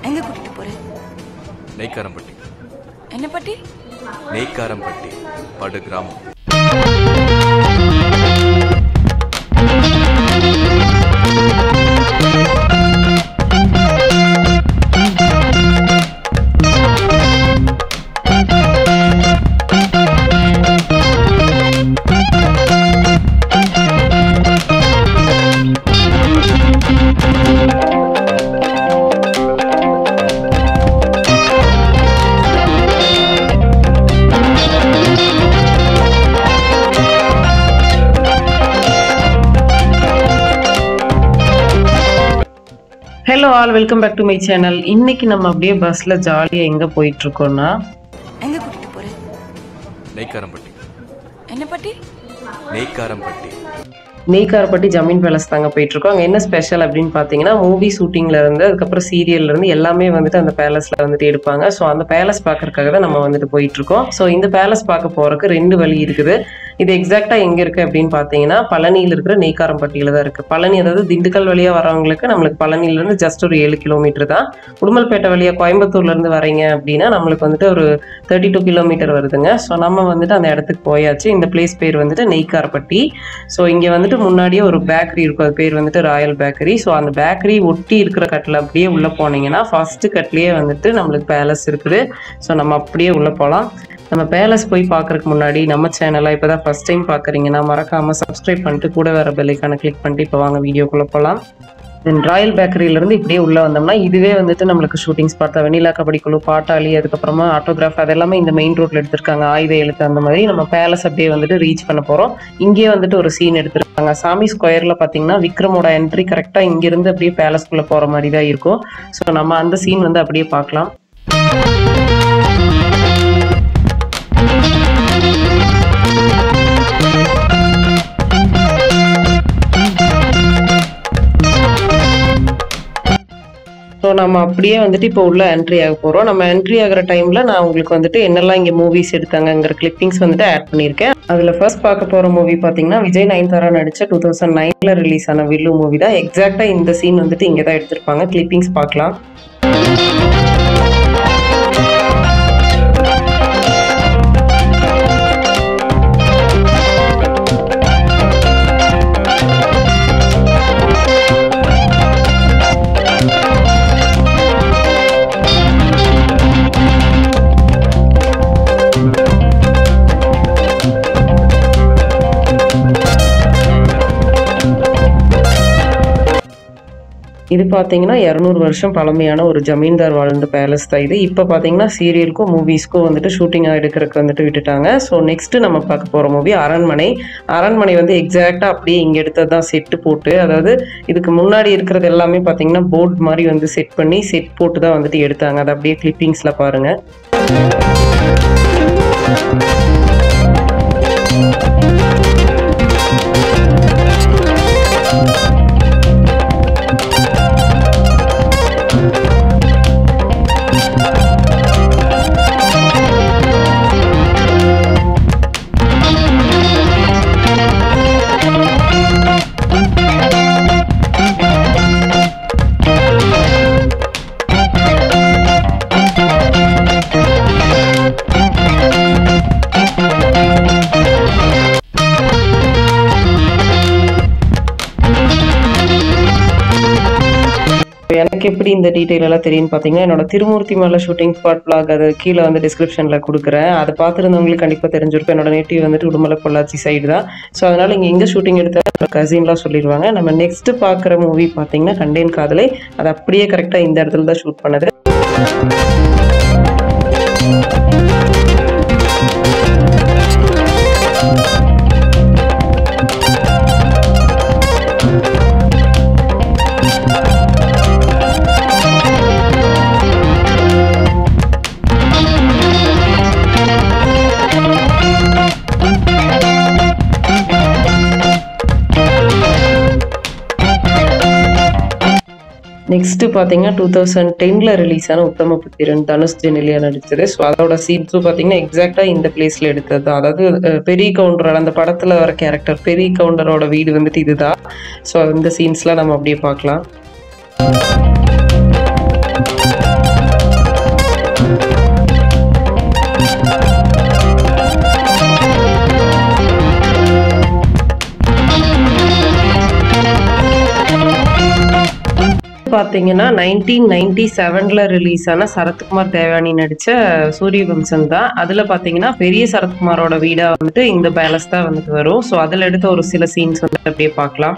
எங்க கூட்டிட்டு போற நெய்க்காரம்பட்டி என்ன பட்டி நெய்க்காரம்பட்டி படு கிராமம் hello all welcome back to my channel இன்னைக்கு நம்ம அப்படியே பஸ்ல ஜாலியா எங்க போயிட்டு இருக்கோம்னா எங்க கூட்டிட்டு போற நெய்க்காரம்பட்டி என்ன பட்டி நெய்க்காரம்பட்டி நெய்க்காரப்பட்டி ஜமீன் பேலஸ் தாங்க போயிட்டு இருக்கோம் அங்க என்ன ஸ்பெஷல் அப்படின்னு பாத்தீங்கன்னா மூவி ஷூட்டிங்ல இருந்து அதுக்கப்புறம் சீரியல்ல இருந்து எல்லாமே வந்துட்டு அந்த பேலஸ்ல வந்துட்டு எடுப்பாங்க ஸோ அந்த பேலஸ் பார்க்கறதுக்காக தான் நம்ம வந்துட்டு போயிட்டு இருக்கோம் ஸோ இந்த பேலஸ் பார்க்க போறதுக்கு ரெண்டு வழி இருக்குது இது எக்ஸாக்டா எங்க இருக்கு அப்படின்னு பாத்தீங்கன்னா பழனியில இருக்கிற நெய்க்காரம்பட்டியில தான் இருக்கு பழனி அதாவது திண்டுக்கல் வழியா வரவங்களுக்கு நம்மளுக்கு பழனில இருந்து ஜஸ்ட் ஒரு ஏழு கிலோமீட்டர் தான் உடுமல்பேட்டை வழியா கோயம்புத்தூர்ல இருந்து வரீங்க அப்படின்னா நம்மளுக்கு வந்துட்டு ஒரு தேர்ட்டி டூ கிலோமீட்டர் வருதுங்க ஸோ நம்ம வந்துட்டு அந்த இடத்துக்கு போயாச்சு இந்த பிளேஸ் பேர் வந்துட்டு நெய்க்காரப்பட்டி ஸோ இங்கே வந்துட்டு முன்னாடியே ஒரு பேக்கரி இருக்கும் அது பேர் வந்துட்டு ராயல் பேக்கரி ஸோ அந்த பேக்கரி ஒட்டி இருக்கிற கட்டில் அப்படியே உள்ளே போனீங்கன்னா ஃபர்ஸ்ட் கட்லேயே வந்துட்டு நம்மளுக்கு பேலஸ் இருக்குது ஸோ நம்ம அப்படியே உள்ளே போகலாம் நம்ம பேலஸ் போய் பார்க்கறதுக்கு முன்னாடி நம்ம சேனலை இப்போ தான் ஃபஸ்ட் டைம் பார்க்குறீங்கன்னா மறக்காமல் சப்ஸ்கிரைப் பண்ணிட்டு கூட வர பெல்லைக்கான கிளிக் பண்ணிட்டு இப்போ வாங்க வீடியோக்குள்ளே போகலாம் தென் ராயல் பேக்கரியிலேருந்து இப்படியே உள்ளே வந்தோம்னா இதுவே வந்துட்டு நம்மளுக்கு ஷூட்டிங்ஸ் பார்த்தா வெண்ணிலா கபடி குழு பாட்டாளி அதுக்கப்புறமா ஆட்டோகிராஃப் அதெல்லாமே இந்த மெயின் ரோட்ல எடுத்திருக்காங்க ஆயுத எழுத்து அந்த மாதிரி நம்ம பேலஸ் அப்படியே வந்துட்டு ரீச் பண்ண போகிறோம் இங்கேயே வந்துட்டு ஒரு சீன் எடுத்திருக்காங்க சாமி ஸ்கொயர்ல பார்த்தீங்கன்னா விக்ரமோட என்ட்ரி கரெக்டாக இங்கிருந்து அப்படியே பேலஸ்குள்ளே போகிற மாதிரி தான் இருக்கும் ஸோ நம்ம அந்த சீன் வந்து அப்படியே பார்க்கலாம் ஸோ நம்ம அப்படியே வந்துட்டு இப்போ உள்ள என்ட்ரி ஆக போகிறோம் நம்ம என்ட்ரி ஆகிற டைமில் நான் உங்களுக்கு வந்துட்டு என்னெல்லாம் இங்கே மூவிஸ் எடுத்தாங்கங்கிற கிளிப்பிங்ஸ் வந்துட்டு ஆட் பண்ணியிருக்கேன் அதில் ஃபர்ஸ்ட் பார்க்க போகிற மூவி பார்த்தீங்கன்னா விஜய் நயன்தாரா நடித்த டூ தௌசண்ட் நைனில் ரிலீஸ் ஆன வில்லு மூவி தான் எக்ஸாக்டாக இந்த சீன் வந்துட்டு இங்கே தான் எடுத்திருப்பாங்க கிளிப்பிங்ஸ் பார்க்கலாம் இது பார்த்தீங்கன்னா இரநூறு வருஷம் பழமையான ஒரு ஜமீன்தார் வாழ்ந்த பேலஸ் தான் இது இப்போ பார்த்தீங்கன்னா சீரியலுக்கும் மூவிஸ்க்கும் வந்துட்டு ஷூட்டிங்காக எடுக்கிறதுக்கு வந்துட்டு விட்டுட்டாங்க ஸோ நெக்ஸ்ட் நம்ம பார்க்க போகிற மூவி அரண்மனை அரண்மனை வந்து எக்ஸாக்டாக அப்படியே இங்கே எடுத்தது தான் செட்டு போட்டு அதாவது இதுக்கு முன்னாடி இருக்கிறது எல்லாமே பார்த்தீங்கன்னா போர்ட் மாதிரி வந்து செட் பண்ணி செட் போட்டு தான் வந்துட்டு எடுத்தாங்க அதை அப்படியே கிளிப்பிங்ஸில் பாருங்கள் எனக்கு எப்படி இந்த டீட்டெயில் எல்லாம் தெரியும்னு பார்த்தீங்கன்னா என்னோட திருமூர்த்தி மலை ஷூட்டிங் ஸ்பாட் பிளாக் அது கீழே வந்து டிஸ்கிரிப்ஷனில் கொடுக்குறேன் அதை பார்த்துருந்தவங்களுக்கு கண்டிப்பாக தெரிஞ்சிருக்கும் என்னோட நேட்டிவ் வந்துட்டு உடுமலை பொள்ளாச்சி சைடு தான் ஸோ அதனால் இங்கே எங்கே ஷூட்டிங் எடுத்த என்னோட கசின்லாம் சொல்லிடுவாங்க நம்ம நெக்ஸ்ட் பார்க்குற மூவி பார்த்தீங்கன்னா கண்டேன் காதலை அது அப்படியே கரெக்டாக இந்த இடத்துல தான் ஷூட் பண்ணது நெக்ஸ்ட் பார்த்தீங்கன்னா டூ தௌசண்ட் டென்ல ரிலீஸ் ஆன உத்தம புத்திரன் தனுஷ் ஜெனிலியா நடிச்சது ஸோ அதோட சீன்ஸும் பார்த்தீங்கன்னா எக்ஸாக்டாக இந்த பிளேஸ்ல எடுத்தது தான் அதாவது அஹ், பெரிய கவுண்டரோட அந்த படத்தில் வர கேரக்டர் பெரிய கவுண்டரோட வீடு வந்துட்டு இதுதான் ஸோ இந்த சீன்ஸ்லாம் நம்ம அப்படியே பார்க்கலாம் பார்த்தீங்கன்னா நைன்டீன் நைன்டி செவனில் ரிலீஸ் ஆன சரத்குமார் தேவானி நடித்த சூரியவம்சம் தான் அதில் பார்த்தீங்கன்னா பெரிய சரத்குமாரோட வீடாக வந்துட்டு இந்த பேலஸ் தான் வந்துட்டு வரும் ஸோ அதில் எடுத்த ஒரு சில சீன்ஸ் வந்து அப்படியே பார்க்கலாம்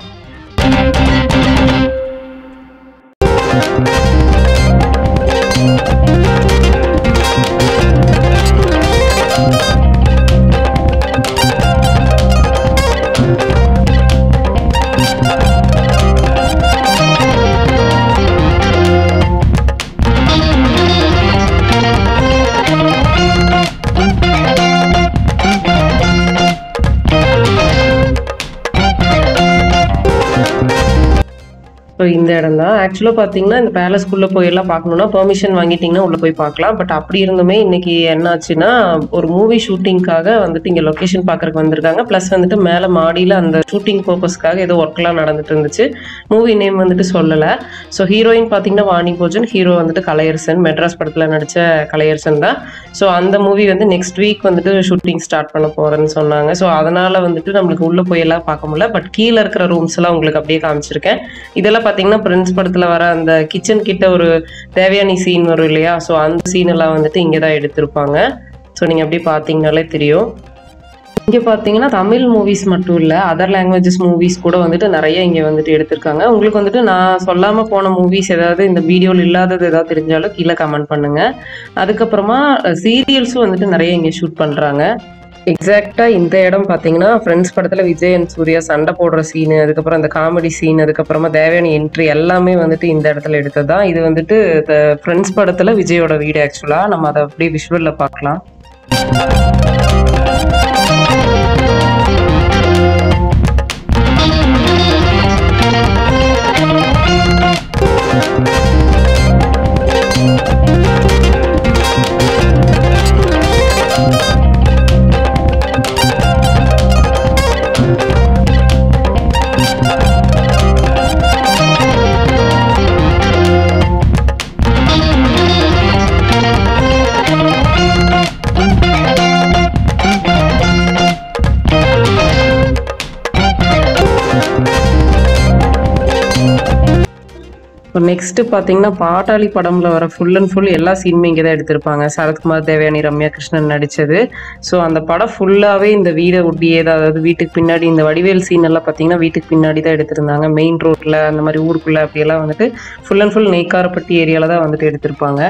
ஸோ இந்த இடம் தான் ஆக்சுவலாக பார்த்தீங்கன்னா இந்த பேலஸ்க்குள்ளே போய் எல்லாம் பார்க்கணுன்னா பெர்மிஷன் வாங்கிட்டீங்கன்னா உள்ளே போய் பார்க்கலாம் பட் அப்படி இருந்துமே இன்னைக்கு என்னாச்சுன்னா ஒரு மூவி ஷூட்டிங்காக வந்துட்டு இங்கே லொக்கேஷன் பார்க்கறதுக்கு வந்திருக்காங்க ப்ளஸ் வந்துட்டு மேலே மாடியில் அந்த ஷூட்டிங் பர்பஸ்க்காக ஏதோ ஒர்க்லாம் நடந்துட்டு இருந்துச்சு மூவி நேம் வந்துட்டு சொல்லலை ஸோ ஹீரோயின் பார்த்தீங்கன்னா வாணி போஜன் ஹீரோ வந்துட்டு கலையரசன் மெட்ராஸ் படத்தில் நடித்த கலையரசன் தான் ஸோ அந்த மூவி வந்து நெக்ஸ்ட் வீக் வந்துட்டு ஷூட்டிங் ஸ்டார்ட் பண்ண போகிறேன்னு சொன்னாங்க ஸோ அதனால் வந்துட்டு நம்மளுக்கு உள்ளே போய் எல்லாம் பார்க்க முடியல பட் கீழே இருக்கிற ரூம்ஸ் எல்லாம் உங்களுக்கு அப்படியே காமிச்சிருக்கேன் இதெல்லாம் பார்த்தீங்கன்னா பிரின்ஸ் படத்தில் வர அந்த கிச்சன் கிட்ட ஒரு தேவையான சீன் வரும் இல்லையா ஸோ அந்த சீன் எல்லாம் வந்துட்டு இங்கே தான் எடுத்திருப்பாங்க ஸோ நீங்கள் அப்படியே பார்த்தீங்கனாலே தெரியும் இங்கே பார்த்தீங்கன்னா தமிழ் மூவிஸ் மட்டும் இல்லை அதர் லாங்குவேஜஸ் மூவிஸ் கூட வந்துட்டு நிறைய இங்கே வந்துட்டு எடுத்திருக்காங்க உங்களுக்கு வந்துட்டு நான் சொல்லாமல் போன மூவிஸ் ஏதாவது இந்த வீடியோவில் இல்லாதது ஏதாவது தெரிஞ்சாலும் கீழே கமெண்ட் பண்ணுங்கள் அதுக்கப்புறமா சீரியல்ஸும் வந்துட்டு நிறைய இங்கே ஷூட் பண்ணுறாங்க எக்ஸாக்டாக இந்த இடம் பார்த்தீங்கன்னா ஃப்ரெண்ட்ஸ் படத்தில் விஜய் அண்ட் சூர்யா சண்டை போடுற சீனு அதுக்கப்புறம் அந்த காமெடி சீன் அதுக்கப்புறமா தேவையான என்ட்ரி எல்லாமே வந்துட்டு இந்த இடத்துல எடுத்தது தான் இது வந்துட்டு ஃப்ரெண்ட்ஸ் படத்தில் விஜயோட வீடு ஆக்சுவலாக நம்ம அதை அப்படியே விஷுவலில் பார்க்கலாம் இப்போ நெக்ஸ்ட்டு பார்த்தீங்கன்னா பாட்டாளி படம்ல வர ஃபுல் அண்ட் ஃபுல் எல்லா சீனுமே இங்கே தான் எடுத்திருப்பாங்க சரத்குமார் தேவயானி ரம்யா கிருஷ்ணன் நடித்தது ஸோ அந்த படம் ஃபுல்லாகவே இந்த வீடை ஒட்டியே தான் அதாவது வீட்டுக்கு பின்னாடி இந்த வடிவேல் சீன் எல்லாம் பார்த்தீங்கன்னா வீட்டுக்கு பின்னாடி தான் எடுத்திருந்தாங்க மெயின் ரோட்டில் அந்த மாதிரி ஊருக்குள்ளே அப்படியெல்லாம் வந்துட்டு ஃபுல் அண்ட் ஃபுல் நெய்க்காரப்பட்டி ஏரியாவில் தான் வந்துட்டு எடுத்திருப்பாங்க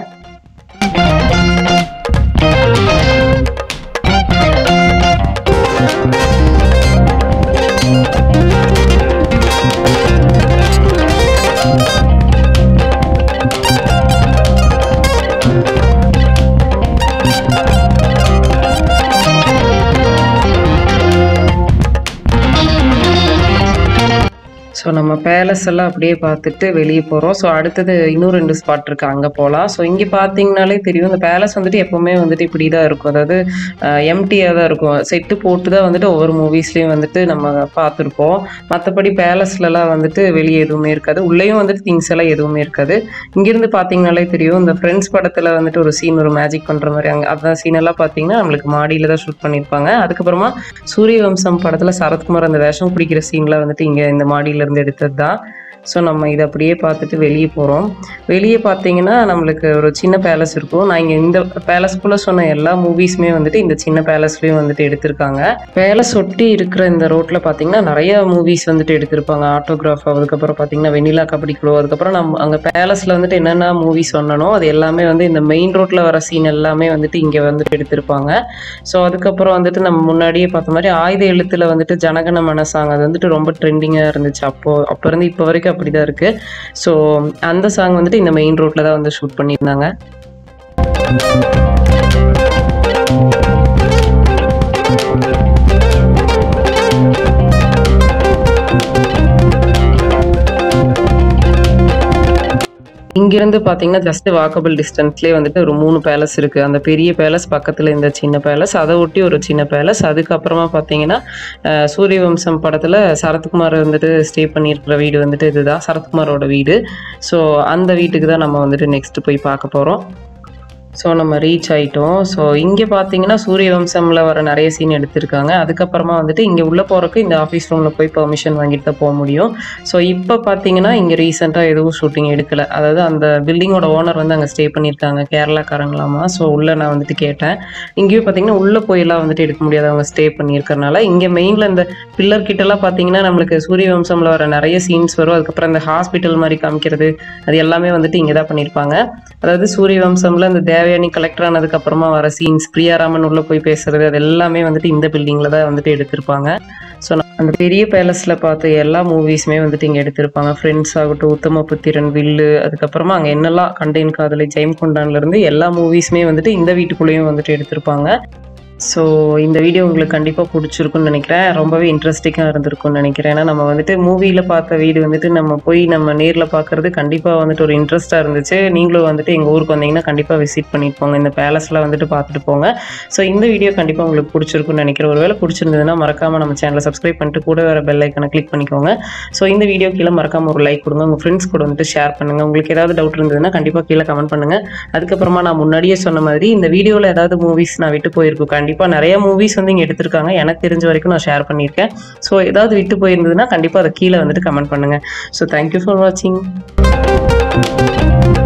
ஸோ நம்ம பேலஸ் எல்லாம் அப்படியே பார்த்துட்டு வெளியே போகிறோம் ஸோ அடுத்தது இன்னும் ரெண்டு ஸ்பாட் இருக்கு அங்கே போகலாம் ஸோ இங்கே பார்த்தீங்கனாலே தெரியும் இந்த பேலஸ் வந்துட்டு எப்போவுமே வந்துட்டு இப்படி தான் இருக்கும் அதாவது எம்டியாக தான் இருக்கும் செட்டு போட்டு தான் வந்துட்டு ஒவ்வொரு மூவிஸ்லேயும் வந்துட்டு நம்ம பார்த்துருப்போம் மற்றபடி பேலஸ்லலாம் வந்துட்டு வெளியே எதுவுமே இருக்காது உள்ளேயும் வந்துட்டு திங்ஸ் எல்லாம் எதுவுமே இருக்காது இங்கேருந்து பார்த்தீங்கனாலே தெரியும் இந்த ஃப்ரெண்ட்ஸ் படத்தில் வந்துட்டு ஒரு சீன் ஒரு மேஜிக் பண்ணுற மாதிரி அங்கே அந்த சீன் எல்லாம் பார்த்தீங்கன்னா நம்மளுக்கு மாடியில் தான் ஷூட் பண்ணியிருப்பாங்க அதுக்கப்புறமா சூரிய வம்சம் படத்தில் சரத்குமார் அந்த வேஷம் பிடிக்கிற சீன்லாம் வந்துட்டு இங்கே இந்த மாடியிலேருந்து எடுத்தது தான் ஸோ நம்ம இதை அப்படியே பார்த்துட்டு வெளியே போகிறோம் வெளியே பார்த்தீங்கன்னா நம்மளுக்கு ஒரு சின்ன பேலஸ் இருக்கும் நான் இங்கே இந்த பேலஸ்குள்ளே சொன்ன எல்லா மூவிஸுமே வந்துட்டு இந்த சின்ன பேலஸ்லேயும் வந்துட்டு எடுத்திருக்காங்க பேலஸ் ஒட்டி இருக்கிற இந்த ரோட்டில் பார்த்தீங்கன்னா நிறைய மூவிஸ் வந்துட்டு எடுத்திருப்பாங்க ஆட்டோகிராஃப் அதுக்கப்புறம் பார்த்தீங்கன்னா வெண்ணிலா கபடி குழு அதுக்கப்புறம் நம்ம அங்கே பேலஸில் வந்துட்டு என்னென்ன மூவி சொன்னனோ அது எல்லாமே வந்து இந்த மெயின் ரோட்டில் வர சீன் எல்லாமே வந்துட்டு இங்கே வந்துட்டு எடுத்திருப்பாங்க ஸோ அதுக்கப்புறம் வந்துட்டு நம்ம முன்னாடியே பார்த்த மாதிரி ஆயுத எழுத்தில் வந்துட்டு ஜனகன மனசாங் அது வந்துட்டு ரொம்ப ட்ரெண்டிங்காக இருந்துச்சு அப்போ அப்போ இருந்து இப்போ வரைக்கும் அப்படி தான் இருக்குது ஸோ அந்த சாங் வந்துட்டு இந்த மெயின் ரோட்டில் தான் வந்து ஷூட் பண்ணியிருந்தாங்க இங்கிருந்து பார்த்தீங்கன்னா ஜஸ்ட் வாக்கபிள் டிஸ்டன்ஸ்லேயே வந்துட்டு ஒரு மூணு பேலஸ் இருக்குது அந்த பெரிய பேலஸ் பக்கத்தில் இந்த சின்ன பேலஸ் அதை ஒட்டி ஒரு சின்ன பேலஸ் அதுக்கப்புறமா பார்த்தீங்கன்னா அஹ், சூரியவம்சம் படத்தில் சரத்குமார் வந்துட்டு ஸ்டே பண்ணியிருக்கிற வீடு வந்துட்டு இதுதான் சரத்குமாரோட வீடு ஸோ அந்த வீட்டுக்கு தான் நம்ம வந்துட்டு நெக்ஸ்ட் போய் பார்க்க போகிறோம் ஸோ நம்ம ரீச் ஆயிட்டோம் ஸோ இங்கே பார்த்தீங்கன்னா சூரிய வம்சமில் வர நிறைய சீன் எடுத்திருக்காங்க அதுக்கப்புறமா வந்துட்டு இங்கே உள்ளே போகிறக்கு இந்த ஆஃபீஸ் ரூமில் போய் பெர்மிஷன் வாங்கிட்டு தான் போக முடியும் ஸோ இப்போ பார்த்தீங்கன்னா இங்கே ரீசெண்டாக எதுவும் ஷூட்டிங் எடுக்கலை அதாவது அந்த பில்டிங்கோட ஓனர் வந்து அங்கே ஸ்டே பண்ணியிருக்காங்க கேரளாக்காரங்களாமா ஸோ உள்ளே நான் வந்துட்டு கேட்டேன் இங்கேயும் பார்த்தீங்கன்னா உள்ளே போயெல்லாம் வந்துட்டு எடுக்க முடியாது அவங்க ஸ்டே பண்ணியிருக்கறனால இங்கே மெயினில் இந்த பில்லர் கிட்டலாம் பார்த்தீங்கன்னா நம்மளுக்கு சூரிய வம்சமில் வர நிறைய சீன்ஸ் வரும் அதுக்கப்புறம் இந்த ஹாஸ்பிட்டல் மாதிரி காமிக்கிறது அது எல்லாமே வந்துட்டு இங்கே தான் பண்ணியிருப்பாங்க அதாவது சூரிய வம்சம்ல இந்த தேவயானி கலெக்டர் ஆனதுக்கு அப்புறமா வர சீன்ஸ் பிரியாராமன் உள்ள போய் பேசுறது அது எல்லாமே வந்துட்டு இந்த பில்டிங்ல தான் வந்துட்டு எடுத்திருப்பாங்க ஸோ அந்த பெரிய பேலஸ்ல பார்த்த எல்லா மூவிஸுமே வந்துட்டு இங்கே எடுத்திருப்பாங்க ஃப்ரெண்ட்ஸ் ஆகட்டும் உத்தம புத்திரன் வில்லு அதுக்கப்புறமா அங்கே என்னெல்லாம் கண்டெயின் காதலை ஜெயம் கொண்டான்ல இருந்து எல்லா மூவிஸுமே வந்துட்டு இந்த வீட்டுக்குள்ளேயும் வந்துட்டு எடுத்திருப்பாங்க ஸோ இந்த வீடியோ உங்களுக்கு கண்டிப்பாக பிடிச்சிருக்குன்னு நினைக்கிறேன் ரொம்பவே இன்ட்ரெஸ்டிங்காக இருந்திருக்கும்னு நினைக்கிறேன் ஏன்னா நம்ம வந்துட்டு மூவியில் பார்த்த வீடு வந்துட்டு நம்ம போய் நம்ம நேரில் பார்க்குறது கண்டிப்பாக வந்துட்டு ஒரு இன்ட்ரெஸ்ட்டாக இருந்துச்சு நீங்களும் வந்துட்டு எங்கள் ஊருக்கு வந்தீங்கன்னா கண்டிப்பாக விசிட் பண்ணிட்டு போங்க இந்த பேலஸில் வந்துட்டு பார்த்துட்டு போங்க ஸோ இந்த வீடியோ கண்டிப்பாக உங்களுக்கு பிடிச்சிருக்குன்னு நினைக்கிறேன் ஒருவேளை பிடிச்சிருந்ததுன்னா மறக்காமல் நம்ம சேனலை சப்ஸ்கிரைப் பண்ணிட்டு கூட வர பெல் ஐக்கனை கிளிக் பண்ணிக்கோங்க ஸோ இந்த வீடியோ கீழே மறக்காமல் ஒரு லைக் கொடுங்க உங்கள் ஃப்ரெண்ட்ஸ் கூட வந்துட்டு ஷேர் பண்ணுங்கள் உங்களுக்கு ஏதாவது டவுட் இருந்ததுன்னா கண்டிப்பாக கீழே கமெண்ட் பண்ணுங்கள் அதுக்கப்புறமா நான் முன்னாடியே சொன்ன மாதிரி இந்த வீடியோவில் ஏதாவது மூவிஸ் நான் விட்டு போயிருக்கோம் கண்டிப்பாக நிறைய மூவிஸ் வந்து இங்கே எடுத்திருக்காங்க எனக்கு தெரிஞ்ச வரைக்கும் நான் ஷேர் பண்ணியிருக்கேன் ஸோ ஏதாவது விட்டு போயிருந்ததுன்னா கண்டிப்பாக அதை கீழே வந்துட்டு கமெண்ட் பண்ணுங்கள் ஸோ தேங்க்யூ ஃபார் வாட்சிங்